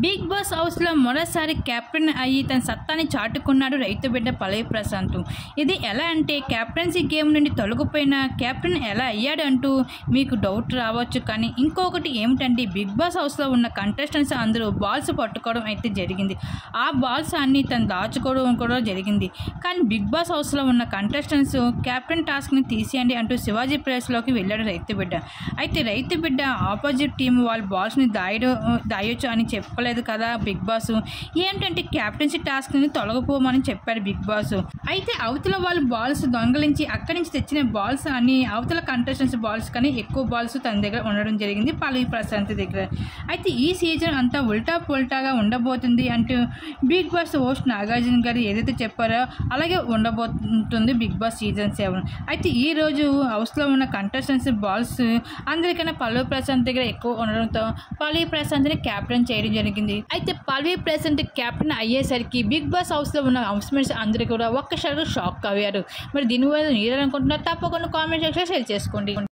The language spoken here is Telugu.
బిగ్ బాస్ హౌస్లో మరోసారి కెప్టెన్ అయ్యి తన సత్తాని చాటుకున్నాడు రైతు బిడ్డ పల్లవి ప్రశాంత్ ఇది ఎలా అంటే కెప్టెన్సీ గేమ్ నుండి తొలగిపోయిన కెప్టెన్ ఎలా అయ్యాడు అంటూ మీకు డౌట్ రావచ్చు కానీ ఇంకొకటి ఏమిటంటే బిగ్ బాస్ హౌస్లో ఉన్న కంటెస్టెంట్స్ అందరూ బాల్స్ పట్టుకోవడం అయితే జరిగింది ఆ బాల్స్ అన్ని తను దాచుకోవడం కూడా జరిగింది కానీ బిగ్ బాస్ హౌస్లో ఉన్న కంటెస్టెంట్స్ కెప్టెన్ టాస్క్ని తీసేయండి అంటూ శివాజీ ప్లేస్లోకి వెళ్ళాడు రైతు బిడ్డ అయితే రైతు బిడ్డ ఆపోజిట్ టీం వాళ్ళ బాల్స్ని దాయడం దాయొచ్చు అని చెప్పలేదు కదా బిగ్ బాస్ ఏంటంటే క్యాప్టెన్సీ టాస్క్ని తొలగిపోమని చెప్పాడు బిగ్ బాస్ అయితే అవతల వాళ్ళు బాల్స్ దొంగలించి అక్కడి నుంచి తెచ్చిన బాల్స్ అని అవతల కంటెస్టెంట్స్ బాల్స్ కానీ ఎక్కువ బాల్స్ తన దగ్గర ఉండడం జరిగింది పల్లవి ప్రశాంత్ దగ్గర అయితే ఈ సీజన్ అంతా ఉల్టా పుల్టాగా ఉండబోతుంది అంటూ బిగ్ బాస్ హోస్ట్ నాగార్జున గారు ఏదైతే చెప్పారో అలాగే ఉండబోతుంది బిగ్ బాస్ సీజన్ సెవెన్ అయితే ఈ రోజు హౌస్లో ఉన్న కంటెస్టెంట్స్ బాల్స్ అందరికన్నా పల్లవి ప్రశాంత్ దగ్గర ఎక్కువ ఉండడంతో పల్లవి ప్రశాంత్ని క్యాప్టెన్ చేయడం జరిగింది అయితే పల్లవి ప్రశాంత్ క్యాప్టెన్ అయ్యేసరికి బిగ్ బాస్ హౌస్లో ఉన్న హౌస్మేట్స్ అందరూ కూడా ఒక్కసారి షాక్ అయ్యారు మరి దీనివల్ల మీరు అనుకుంటున్నారు తప్పకుండా కామెంట్ సెక్షన్ షేర్ చేసుకోండి